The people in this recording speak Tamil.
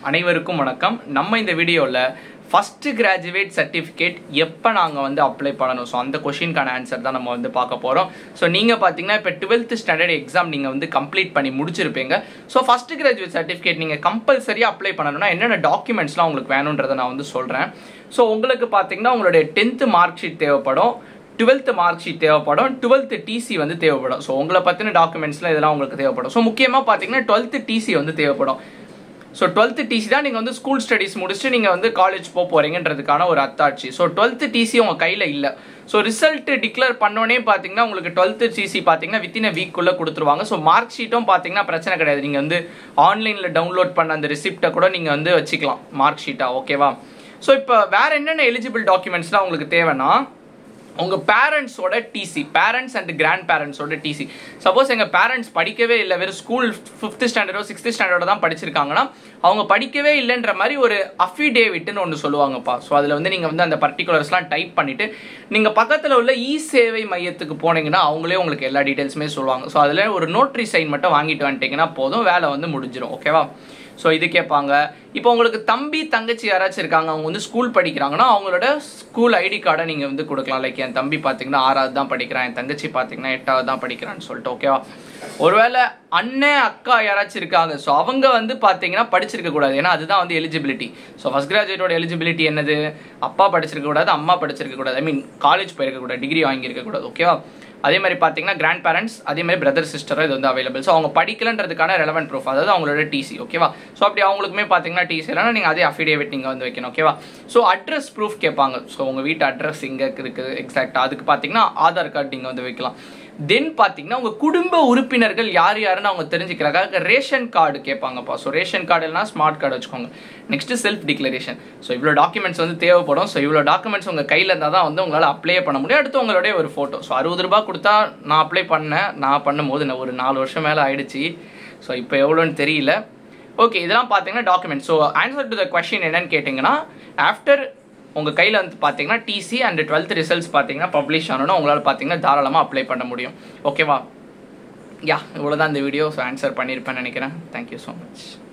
அனைவருக்கும் வணக்கம் நம்ம இந்த வீடியோவில் ஃபஸ்ட்டு கிராஜுவேட் சர்டிஃபிகேட் எப்போ நாங்கள் வந்து அப்ளை பண்ணணும் ஸோ அந்த கொஷினுக்கான ஆன்சர் தான் நம்ம வந்து பார்க்க போகிறோம் ஸோ நீங்கள் பார்த்தீங்கன்னா இப்போ டுவெல்த் ஸ்டாண்டர்ட் எக்ஸாம் நீங்கள் வந்து கம்ப்ளீட் பண்ணி முடிச்சிருப்பீங்க ஸோ ஃபஸ்ட்டு கிராஜுவேட் சர்டிஃபிகேட் நீங்கள் கம்பல்சரியாக அப்ளை பண்ணணும்னா என்னென்ன டாக்குமெண்ட்ஸ்லாம் உங்களுக்கு வேணுன்றதை நான் வந்து சொல்கிறேன் ஸோ உங்களுக்கு பார்த்தீங்கன்னா உங்களுடைய டென்த்து மார்க் ஷீட் தேவைப்படும் டுவெல்த் மார்க் ஷீட் தேவைப்படும் டுவெல்த் டிசி வந்து தேவைப்படும் ஸோ உங்களை பற்றின டாக்குமெண்ட்ஸ்லாம் இதெல்லாம் உங்களுக்கு தேவைப்படும் ஸோ முக்கியமாக பார்த்தீங்கன்னா டுவெல்த் டிசி வந்து தேவைப்படும் ஸோ டுவெல்த்து டிசி தான் நீங்கள் வந்து ஸ்கூல் ஸ்டடீஸ் முடிச்சுட்டு நீங்கள் வந்து காலேஜ் போக போகிறீங்கன்றதுக்கான ஒரு அத்தாட்சி ஸோ டுவெல்த்து டிசி உங்கள் கையில் இல்லை ஸோ ரிசல்ட் டிக்ளேர் பண்ணோன்னே பார்த்தீங்கன்னா உங்களுக்கு டுவெல்த்து டிசி பார்த்தீங்கன்னா வித்தின் அ வீக்குள்ளே கொடுத்துருவாங்க ஸோ மார்க் ஷீட்டும் பார்த்தீங்கன்னா பிரச்சனை கிடையாது நீங்கள் வந்து ஆன்லைனில் டவுன்லோட் பண்ண அந்த ரிசிப்டை கூட நீங்கள் வந்து வச்சுக்கலாம் மார்க் ஷீட்டாக ஓகேவா ஸோ இப்போ வேற என்னென்ன எலிஜிபிள் டாக்குமெண்ட்ஸ்லாம் உங்களுக்கு தேவைன்னா உங்கள் பேரண்ட்ஸோட டிசி பேரண்ட்ஸ் அண்ட் கிராண்ட் பேரண்ட்ஸோட டிசி சப்போஸ் எங்கள் பேரண்ட்ஸ் படிக்கவே இல்லை வெறும் ஸ்கூல் ஃபிஃப்த் ஸ்டாண்டர்டோ சிக்ஸ்த் ஸ்டாண்டர்டோ தான் படிச்சிருக்காங்கன்னா அவங்க படிக்கவே இல்லைன்ற மாதிரி ஒரு அஃபிடேவிட்னு ஒன்று சொல்லுவாங்கப்பா ஸோ அதில் வந்து நீங்கள் வந்து அந்த பர்டிகுலர்ஸ்லாம் டைப் பண்ணிவிட்டு நீங்கள் பக்கத்தில் உள்ள இ சேவை மையத்துக்கு போனீங்கன்னா அவங்களே உங்களுக்கு எல்லா டீட்டெயில்ஸுமே சொல்லுவாங்க ஸோ அதில் ஒரு நோட்ரி சைன் மட்டும் வாங்கிட்டு வந்துட்டீங்கன்னா போதும் வேலை வந்து முடிஞ்சிடும் ஓகேவா ஸோ இது கேட்பாங்க இப்போ உங்களுக்கு தம்பி தங்கச்சி யாராச்சும் இருக்காங்க அவங்க வந்து ஸ்கூல் படிக்கிறாங்கன்னா அவங்களோட ஸ்கூல் ஐடி கார்டை நீங்கள் வந்து கொடுக்கலாம் லைக் என் தம்பி பார்த்தீங்கன்னா ஆறாவது தான் படிக்கிறான் என் தங்கச்சி பார்த்தீங்கன்னா எட்டாவது தான் படிக்கிறான்னு சொல்லிட்டு ஓகேவா ஒருவேளை அண்ணன் அக்கா யாராச்சும் இருக்காங்க ஸோ அவங்க வந்து பார்த்தீங்கன்னா படிச்சிருக்க கூடாது ஏன்னா அதுதான் வந்து எலிஜிபிலிட்டி ஸோ ஃபஸ்ட் கிராஜுவேட்டோட எலிஜிபிலிட்டி என்னது அப்பா படிச்சிருக்க கூடாது அம்மா படிச்சிருக்க கூடாது ஐ மீன் காலேஜ் போயிருக்க கூடாது டிகிரி வாங்கியிருக்க கூடாது ஓகேவா அதே மாதிரி பார்த்தீங்கன்னா கிராண்ட் பேரண்ட்ஸ் அதே மாதிரி பிரதர் சிஸ்டரும் இது வந்து அவைலபிள் ஸோ அவங்க படிக்கலன்றதுக்கான ரெலவென்ட் ப்ரூஃப் அதாவது அவங்களோட டிசி ஓகேவா ஸோ அப்படி அவங்களுக்குமே பார்த்தீங்கன்னா டிசி இல்லைனா நீங்கள் அதே அஃபிடேவிட் நீங்கள் வந்து வைக்கணும் ஓகேவா ஸோ அட்ரஸ் ப்ரூஃப் கேட்பாங்க ஸோ உங்கள் வீட்டு அட்ரஸ் இங்கே இருக்குது எக்ஸாக்டாக அதுக்கு பார்த்தீங்கன்னா ஆதார் கார்டு நீங்கள் வந்து வைக்கலாம் தென் பார்த்தீங்கன்னா உங்கள் குடும்ப உறுப்பினர்கள் யார் யாருன்னு அவங்க தெரிஞ்சுக்கிறாங்க ரேஷன் கார்டு கேட்பாங்கப்பா ஸோ ரேஷன் கார்டு இல்லைனா ஸ்மார்ட் கார்டு வச்சுக்கோங்க நெக்ஸ்ட் செல்ஃப் டிக்ளரேஷன் ஸோ இவ்வளோ டாக்குமெண்ட்ஸ் வந்து தேவைப்படும் ஸோ இவ்வளோ டாக்குமெண்ட்ஸ் உங்கள் கையில் இருந்தால் தான் வந்து உங்களால் அப்ளை பண்ண முடியும் அடுத்து உங்களுடைய ஒரு ஃபோட்டோ ஸோ அறுபது ரூபாய் கொடுத்தா நான் அப்ளை பண்ணேன் நான் பண்ணும்போது நான் ஒரு நாலு வருஷம் மேலே ஆயிடுச்சு ஸோ இப்போ எவ்வளோன்னு தெரியல ஓகே இதெல்லாம் பார்த்தீங்கன்னா document so answer to the question என்னன்னு கேட்டிங்கன்னா ஆஃப்டர் உங்கள் கையில் வந்து பார்த்தீங்கன்னா டிசி அண்ட் டுவெல்த் ரிசல்ட்ஸ் பார்த்தீங்கன்னா பப்ளிஷ் ஆனோன்னா உங்களால் பார்த்தீங்கன்னா தாராளமாக அப்ளை பண்ண முடியும் ஓகேவா யா இவ்வளோதான் இந்த வீடியோ ஸோ ஆன்சர் பண்ணியிருப்பேன்னு நினைக்கிறேன் தேங்க்யூ ஸோ மச்